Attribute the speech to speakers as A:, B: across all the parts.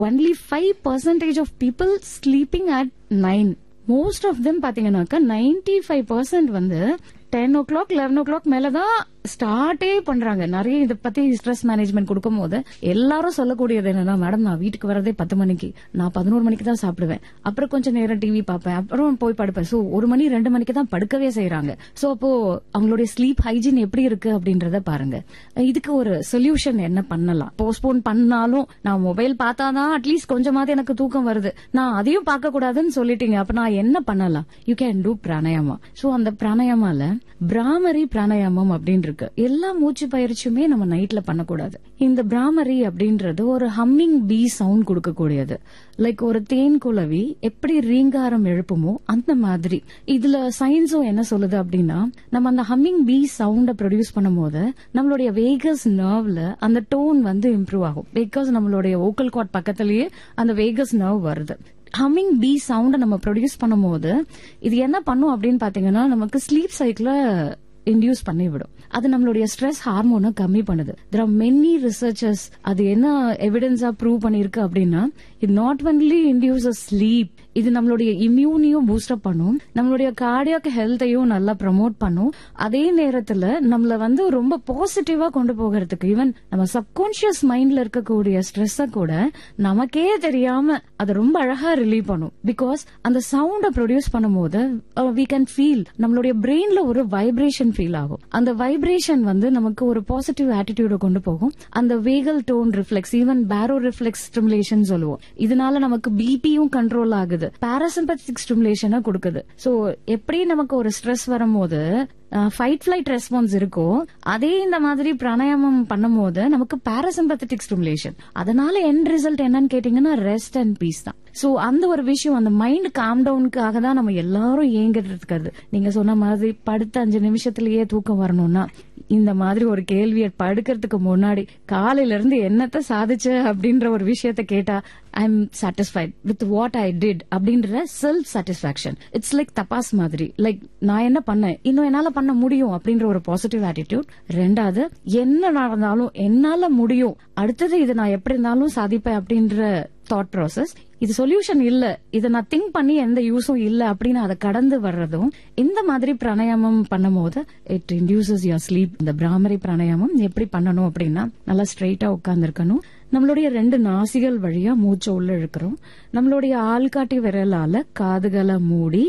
A: only five percentage of people sleeping at nine most of them பாத்தீங்கன்னாக்கா ninety five percent வந்து ten o'clock eleven o'clock மேலதான் ஸ்டார்டே பண்றாங்க நிறைய இதை பத்தி ஸ்ட்ரெஸ் மேனேஜ்மெண்ட் கொடுக்கும் போது எல்லாரும் சொல்லக்கூடியது என்னன்னா மேடம் நான் வீட்டுக்கு வரதே பத்து மணிக்கு நான் பதினோரு மணிக்கு தான் சாப்பிடுவேன் அப்புறம் கொஞ்சம் நேரம் டிவி பார்ப்பேன் அப்புறம் போய் படுப்பேன் சோ ஒரு மணி ரெண்டு மணிக்கு தான் படுக்கவே செய்யறாங்க சோ அப்போ அவங்களுடைய ஸ்லீப் ஹைஜீன் எப்படி இருக்கு அப்படின்றத பாருங்க இதுக்கு ஒரு சொல்யூஷன் என்ன பண்ணலாம் போஸ்ட்போன் பண்ணாலும் நான் மொபைல் பார்த்தாதான் அட்லீஸ்ட் கொஞ்சமாவது எனக்கு தூக்கம் வருது நான் அதையும் பார்க்க கூடாதுன்னு சொல்லிட்டீங்க அப்ப நான் என்ன பண்ணலாம் you can do pranayama so அந்த பிராணாயாமால பிராமரி பிராணாயாமம் அப்படின்னு இருக்கு எல்லா மூச்சு பயிற்சியுமே நம்ம நைட்ல பண்ணக்கூடாது இந்த பிராமரி அப்படின்றது ஒரு ஹம்மிங் பீ சவுண்ட் கொடுக்கக்கூடியது லைக் ஒரு தேன் குளவி எப்படி ரீங்காரம் எழுப்புமோ அந்த மாதிரி இதுல சயின்ஸும் என்ன சொல்லுது அப்படின்னா நம்ம அந்த ஹம்மிங் பீ சவுண்ட ப்ரொடியூஸ் பண்ணும்போது நம்மளுடைய வேகஸ் நர்வ்ல அந்த டோன் வந்து இம்ப்ரூவ் ஆகும் பிகாஸ் நம்மளுடைய ஓக்கல் காட் பக்கத்திலேயே அந்த வேகஸ் நர்வ் வருது ஹம்மிங் பீ சவுண்ட நம்ம ப்ரொடியூஸ் பண்ணும்போது இது என்ன பண்ணும் அப்படின்னு பாத்தீங்கன்னா நமக்கு ஸ்லீப் சைக்கிள இன்டியூஸ் பண்ணி விடும் அது நம்மளுடைய ஸ்ட்ரெஸ் ஹார்மோனை கம்மி பண்ணுது தெர் ஆர் மெனி ரிசர்ச்சர்ஸ் அது என்ன எவிடன்ஸா ப்ரூவ் பண்ணிருக்கு அப்படின்னா இது நாட் ஒன்லி இன்டியூஸ் ஸ்லீப் இது நம்மளுடைய இம்யூனையும் பூஸ்டப் பண்ணும் நம்மளுடைய கார்டியாக் ஹெல்த்தையும் நல்லா ப்ரமோட் பண்ணும் அதே நேரத்துல நம்மள வந்து ரொம்ப பாசிட்டிவா கொண்டு போகிறதுக்கு ஈவன் நம்ம சப்கான்சியஸ் மைண்ட்ல இருக்கக்கூடிய ஸ்ட்ரெஸ்ஸ கூட நமக்கே தெரியாம அதை ரொம்ப அழகா ரிலீவ் பண்ணும் பிகாஸ் அந்த சவுண்ட ப்ரொடியூஸ் பண்ணும்போது வி கேன் ஃபீல் நம்மளுடைய பிரெயின்ல ஒரு வைப்ரேஷன் ஃபீல் ஆகும் அந்த வைப்ரேஷன் வந்து நமக்கு ஒரு பாசிட்டிவ் ஆட்டிடியூட கொண்டு போகும் அந்த vagal tone reflex even baroreflex stimulation சொல்லுவோம் இதனால நமக்கு பிபியும் கண்ட்ரோல் ஆகுது பாராசிம்பத்திக் ஸ்டிமுலேஷனை கொடுக்குது சோ எப்படி நமக்கு ஒரு ஸ்ட்ரெஸ் வரும்போது ஃபைட் ஃபிளைட் ரெஸ்பான்ஸ் இருக்கோ அதே இந்த மாதிரி பிராணாயாமம் பண்ணும்போது நமக்கு பாராசிம்பத்திக் ஸ்டிமுலேஷன் அதனால என் ரிசல்ட் என்னன்னு கேட்டீங்கன்னா ரெஸ்ட் அண்ட் பீஸ் தான் சோ அந்த ஒரு விஷயம் அந்த மைண்ட் காம் டவுனுக்காக தான் நம்ம எல்லாரும் ஏங்கிட்டு இருக்கிறது நீங்க சொன்ன மாதிரி படுத்த அஞ்சு நிமிஷத்திலேயே தூக்கம் வரணும்னா இந்த மாதிரி ஒரு கேள்வியை படுக்கிறதுக்கு முன்னாடி காலையில இருந்து என்னத்த சாதிச்ச அப்படின்ற ஒரு விஷயத்த கேட்டா I am satisfied with what I did அப்படின்ற self satisfaction it's like tapas மாதிரி லைக் நான் என்ன பண்ணேன் இன்னும் என்னால பண்ண முடியும் அப்படின்ற ஒரு பாசிட்டிவ் ஆட்டிடியூட் ரெண்டாவது என்ன நடந்தாலும் என்னால முடியும் அடுத்தது இது நான் எப்படி இருந்தாலும் சாதிப்பேன் அப்படின்ற தாட் ப்ராசஸ் இது சொல்யூஷன் இல்ல இதை நான் திங்க் பண்ணி எந்த யூஸும் இல்ல அப்படின்னு அதை கடந்து வர்றதும் இந்த மாதிரி பிராணாயாமம் பண்ணும்போது இட் இன்டியூசஸ் யுவர் ஸ்லீப் இந்த பிராமரி பிராணாயாமம் எப்படி பண்ணணும் அப்படின்னா நல்லா ஸ்ட்ரெயிட்டா உட்கார்ந்து இருக்கணும் நம்மளுடைய ரெண்டு நாசிகள் வழியா மூச்சை உள்ள இழுக்கிறோம் நம்மளுடைய ஆள்காட்டி விரலால காதுகளை மூடி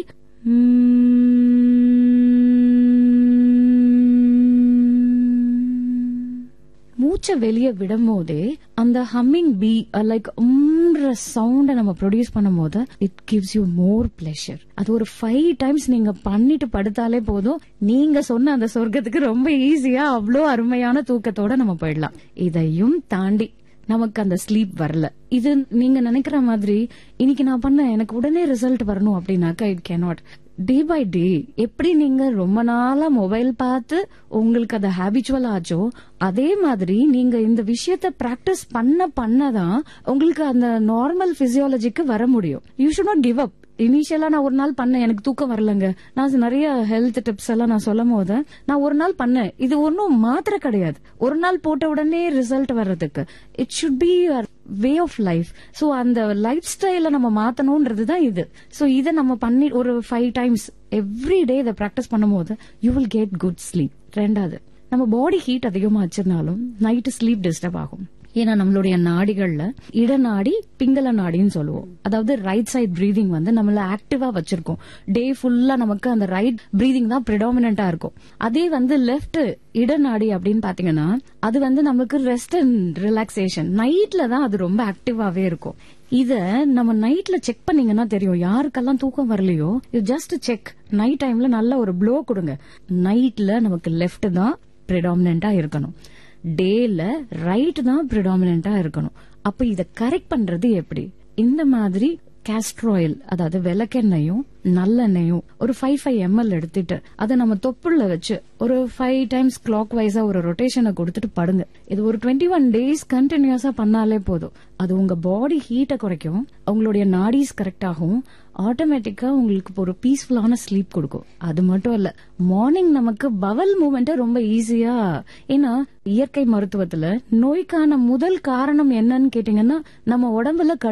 A: மூச்சை வெளியே விடும் போதே அந்த ஹம்மிங் பீ லைக் உம்ன்ற சவுண்ட நம்ம ப்ரொடியூஸ் பண்ணும் போது it gives you more pleasure அது ஒரு ஃபைவ் டைம்ஸ் நீங்க பண்ணிட்டு படுத்தாலே போதும் நீங்க சொன்ன அந்த சொர்க்கத்துக்கு ரொம்ப ஈஸியா அவ்வளோ அருமையான தூக்கத்தோட நம்ம போயிடலாம் இதையும் தாண்டி நமக்கு அந்த ஸ்லீப் வரல இது நீங்க நினைக்கிற மாதிரி இன்னைக்கு நான் பண்ண எனக்கு உடனே ரிசல்ட் வரணும் அப்படின்னாக்கா it cannot day by day எப்படி நீங்க ரொம்ப நாளா மொபைல் பார்த்து உங்களுக்கு அது ஹேபிச்சுவல் ஆச்சோ அதே மாதிரி நீங்க இந்த விஷயத்த பிராக்டிஸ் பண்ண பண்ணதான் உங்களுக்கு அந்த நார்மல் பிசியாலஜிக்கு வர முடியும் you should not give up இனிஷியலா நான் ஒரு நாள் பண்ணேன் எனக்கு தூக்கம் வரலங்க நான் நிறைய ஹெல்த் டிப்ஸ் எல்லாம் நான் சொல்லும் போது நான் ஒரு நாள் பண்ணேன் இது ஒன்னும் மாத்திரை கிடையாது ஒரு நாள் போட்ட உடனே ரிசல்ட் வர்றதுக்கு it should be your way of life so அந்த லைஃப் ஸ்டைல நம்ம மாத்தணும்ன்றது தான் இது சோ இதை நம்ம பண்ணி ஒரு ஃபைவ் டைம்ஸ் எவ்ரி டே இதை பிராக்டிஸ் பண்ணும்போது you will get good sleep ரெண்டாவது நம்ம பாடி ஹீட் அதிகமா வச்சிருந்தாலும் நைட்டு ஸ்லீப் டிஸ்டர்ப் ஆகும் ஏன்னா நம்மளுடைய நாடிகள்ல இடநாடி பிங்கள நாடின்னு சொல்லுவோம் அதாவது ரைட் சைட் பிரீதிங் வந்து நம்மள ஆக்டிவா வச்சிருக்கோம் டே ஃபுல்லா நமக்கு அந்த ரைட் பிரீதிங் தான் ப்ரிடாமினா இருக்கும் அதே வந்து லெப்ட் இடநாடி அப்படின்னு பாத்தீங்கன்னா அது வந்து நமக்கு ரெஸ்ட் அண்ட் ரிலாக்ஸேஷன் நைட்ல தான் அது ரொம்ப ஆக்டிவாவே இருக்கும் இத நம்ம நைட்ல செக் பண்ணீங்கன்னா தெரியும் யாருக்கெல்லாம் தூக்கம் வரலையோ யூ ஜஸ்ட் செக் நைட் டைம்ல நல்ல ஒரு ப்ளோ கொடுங்க நைட்ல நமக்கு லெப்ட் தான் ப்ரிடாமினா இருக்கணும் டேல ரைட் தான் ப்ரிடாமினா இருக்கணும் அப்ப இத கரெக்ட் பண்றது எப்படி இந்த மாதிரி castor oil அதாவது விளக்கெண்ணெயும் நல்லெண்ணெயும் ஒரு ஃபைவ் ஃபைவ் எம்எல் எடுத்துட்டு அதை நம்ம தொப்புள்ள வச்சு ஒரு ஃபைவ் டைம்ஸ் கிளாக் வைஸா ஒரு ரொட்டேஷனை கொடுத்துட்டு படுங்க இது ஒரு டுவெண்ட்டி ஒன் டேஸ் கண்டினியூஸா பண்ணாலே போதும் அது உங்க பாடி ஹீட்டை குறைக்கும் உங்களுடைய நாடிஸ் கரெக்ட் ஆகும் ஆட்டோமேட்டிக்கா உங்களுக்கு ஒரு பீஸ்ஃபுல்லான ஸ்லீப் கொடுக்கும் அது மட்டும் இல்ல மார்னிங் நமக்கு பவல் மூமெண்ட்டை ரொம்ப ஈஸியா ஏன்னா இயற்கை மருத்துவத்துல நோய்க்கான முதல் காரணம் என்னன்னு கேட்டீங்கன்னா நம்ம உடம்புல